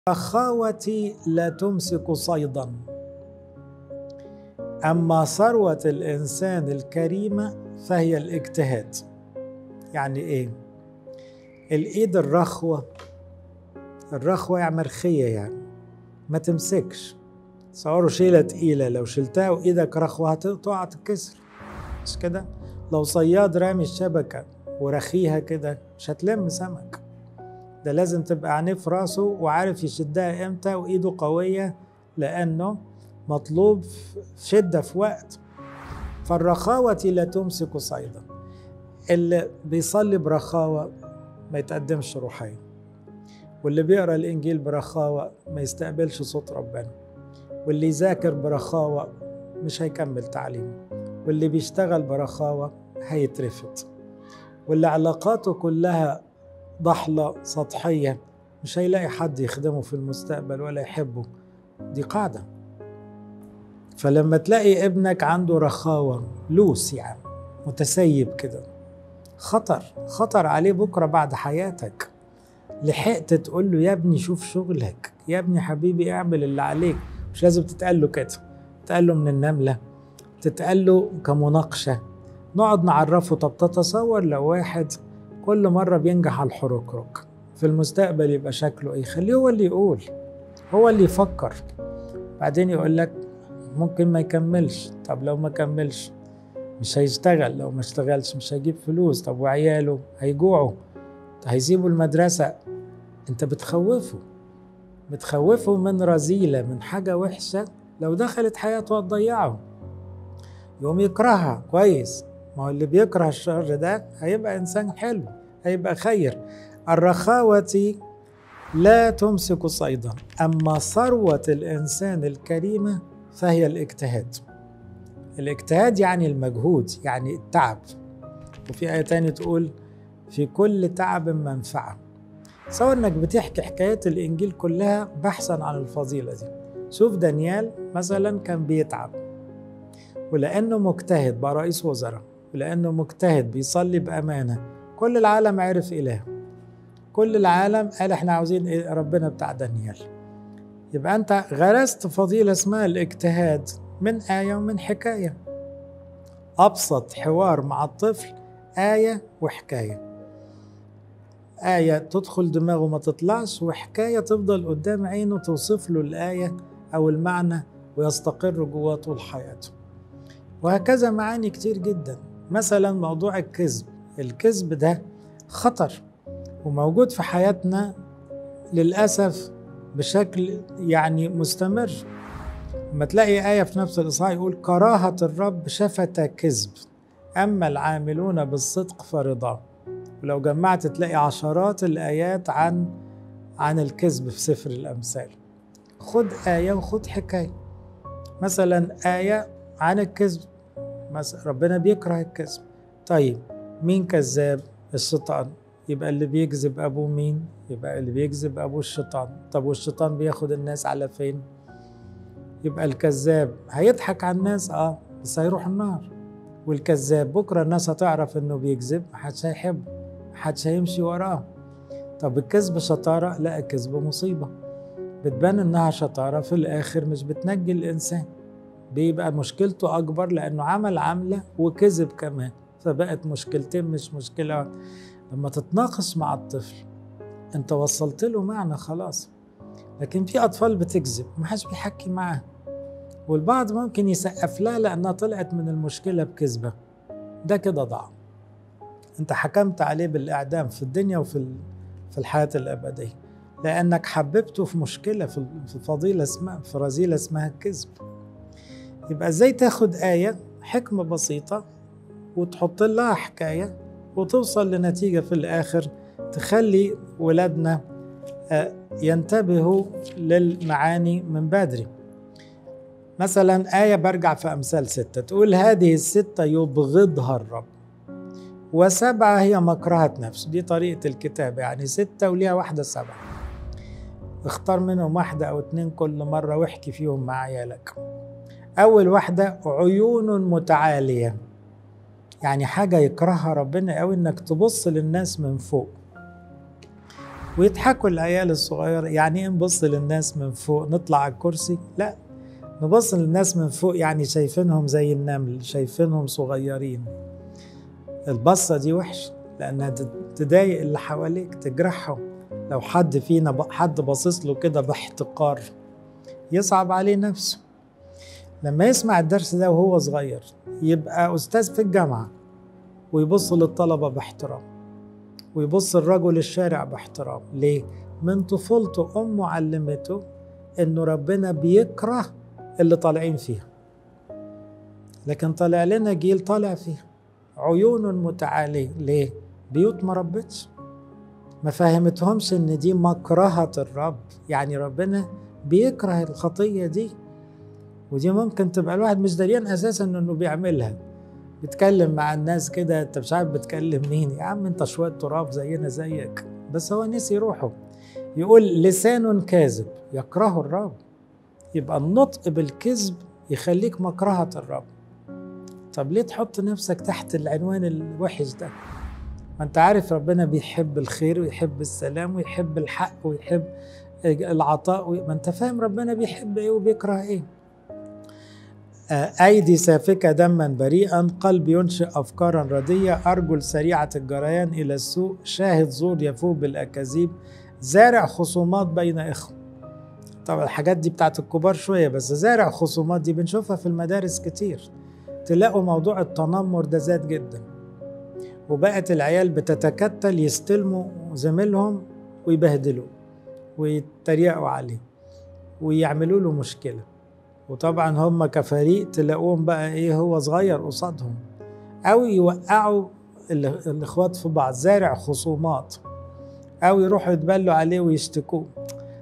الرخاوة لا تمسك صيدا أما ثروة الإنسان الكريمة فهي الاجتهاد يعني إيه؟ الإيد الرخوة الرخوة يعني مرخية يعني ما تمسكش تصوروا شيلة تقيلة لو شلتها وإيدك رخوة هتقع تتكسر مش كده؟ لو صياد رامي الشبكة ورخيها كده مش هتلم سمك ده لازم تبقى عينيه في راسه وعارف يشدها امتى وايده قوية لأنه مطلوب شدة في وقت فالرخاوة لا تمسك صيدا اللي بيصلي برخاوة ما يتقدمش روحيا واللي بيقرا الإنجيل برخاوة ما يستقبلش صوت ربنا واللي يذاكر برخاوة مش هيكمل تعليمه واللي بيشتغل برخاوة هيترفض واللي علاقاته كلها ضحلة سطحية مش هيلاقي حد يخدمه في المستقبل ولا يحبه دي قاعدة فلما تلاقي ابنك عنده رخاوة لوس يعني متسيب كده خطر خطر عليه بكرة بعد حياتك لحقت تقول له يا ابني شوف شغلك يا ابني حبيبي اعمل اللي عليك مش لازم تتقال له كده تتقال له من النملة تتقال له كمناقشة نقعد نعرفه طب تتصور لو واحد كل مرة بينجح على الحركرك في المستقبل يبقى شكله ايه خليه هو اللي يقول هو اللي يفكر بعدين يقول لك ممكن ما يكملش طب لو ما كملش مش هيشتغل لو ما اشتغلش مش هيجيب فلوس طب وعياله هيجوعوا هيسيبوا المدرسة انت بتخوفه بتخوفه من رذيلة من حاجة وحشة لو دخلت حياته هتضيعه يقوم يكرهها كويس ما هو اللي بيكره الشر ده هيبقى إنسان حلو هيبقى خير الرخاوة لا تمسك صيدا أما ثروة الإنسان الكريمة فهي الاجتهاد الاجتهاد يعني المجهود يعني التعب وفي آية تانية تقول في كل تعب منفعة تصور انك بتحكي حكايات الانجيل كلها بحثا عن الفضيلة دي شوف دانيال مثلا كان بيتعب ولانه مجتهد بقى رئيس وزراء ولانه مجتهد بيصلي بامانه كل العالم عرف اله كل العالم قال احنا عاوزين إيه ربنا بتاع دانيال يبقى انت غرست فضيله اسمها الاجتهاد من ايه ومن حكايه ابسط حوار مع الطفل ايه وحكايه آية تدخل دماغه ما تطلعش وحكاية تفضل قدام عينه توصف له الآية أو المعنى ويستقر جواه طول حياته وهكذا معاني كتير جدا مثلا موضوع الكذب الكذب ده خطر وموجود في حياتنا للأسف بشكل يعني مستمر لما تلاقي آية في نفس الإصحاح يقول كراهة الرب شفت كذب أما العاملون بالصدق فرضاه ولو جمعت تلاقي عشرات الآيات عن عن الكذب في سفر الأمثال خد آية وخد حكاية مثلا آية عن الكذب مثلا ربنا بيكره الكذب طيب مين كذاب الشيطان يبقى اللي بيكذب أبوه مين يبقى اللي بيكذب أبوه الشيطان طب والشيطان بياخد الناس على فين يبقى الكذاب هيضحك على الناس اه بس هيروح النار والكذاب بكرة الناس هتعرف انه بيكذب محدش هيحبه محدش هيمشي وراه طب الكذب شطارة لا الكذب مصيبة بتبان انها شطارة في الاخر مش بتنجي الانسان بيبقى مشكلته اكبر لانه عمل عملة وكذب كمان فبقت مشكلتين مش مشكلة لما تتناقش مع الطفل انت وصلت له معنى خلاص لكن في اطفال بتكذب محدش بيحكي معاها والبعض ممكن يسقف لها لانها طلعت من المشكلة بكذبة ده كده ضعف انت حكمت عليه بالاعدام في الدنيا وفي في الحياه الابديه لانك حببته في مشكله في فضيله اسمها في رذيله اسمها الكذب يبقى ازاي تاخد ايه حكمه بسيطه وتحط لها حكايه وتوصل لنتيجه في الاخر تخلي ولادنا ينتبهوا للمعاني من بدري مثلا آية برجع في أمثال ستة تقول هذه الستة يبغضها الرب وسبعة هي مكرهة نفس دي طريقة الكتاب يعني ستة وليها واحدة سبعة اختار منهم واحدة أو اتنين كل مرة واحكي فيهم مع عيالك أول واحدة عيون متعالية يعني حاجة يكرهها ربنا أوي إنك تبص للناس من فوق ويضحكوا العيال الصغيرة يعني ايه نبص للناس من فوق نطلع على الكرسي لا نبص للناس من فوق يعني شايفينهم زي النمل شايفينهم صغيرين البصة دي وحش لأنها تضايق اللي حواليك تجرحهم لو حد فينا حد باصص له كده باحتقار يصعب عليه نفسه لما يسمع الدرس ده وهو صغير يبقى أستاذ في الجامعة ويبص للطلبة باحترام ويبص الرجل الشارع باحترام ليه؟ من طفولته أمه علمته إنه ربنا بيكره اللي طالعين فيها لكن طالع لنا جيل طالع فيها عيون متعالية ليه؟ بيوت ما ربتش ما فهمتهمش ان دي مكرهة الرب يعني ربنا بيكره الخطية دي ودي ممكن تبقى الواحد مش دريان اساسا انه بيعملها بيتكلم مع الناس كده انت مش عارف بتكلم مين يا عم انت شوية تراب زينا زيك بس هو نسي روحه يقول لسان كاذب يكره الرب يبقى النطق بالكذب يخليك مكرهة الرب طب ليه تحط نفسك تحت العنوان الوحش ده ما انت عارف ربنا بيحب الخير ويحب السلام ويحب الحق ويحب العطاء ما انت فاهم ربنا بيحب ايه وبيكره ايه أيدي سافكة دما بريئا قلب ينشئ أفكارا ردية أرجل سريعة الجريان إلى السوء شاهد زور يفوق بالأكاذيب زارع خصومات بين إخوة طبعا الحاجات دي بتاعت الكبار شوية بس زارع خصومات دي بنشوفها في المدارس كتير تلاقوا موضوع التنمر ده زاد جدا وبقت العيال بتتكتل يستلموا زميلهم ويبهدلوا ويتريقوا عليه ويعملوا له مشكلة وطبعا هم كفريق تلاقوهم بقى ايه هو صغير قصادهم او يوقعوا الاخوات في بعض زارع خصومات او يروحوا يتبلوا عليه ويشتكوه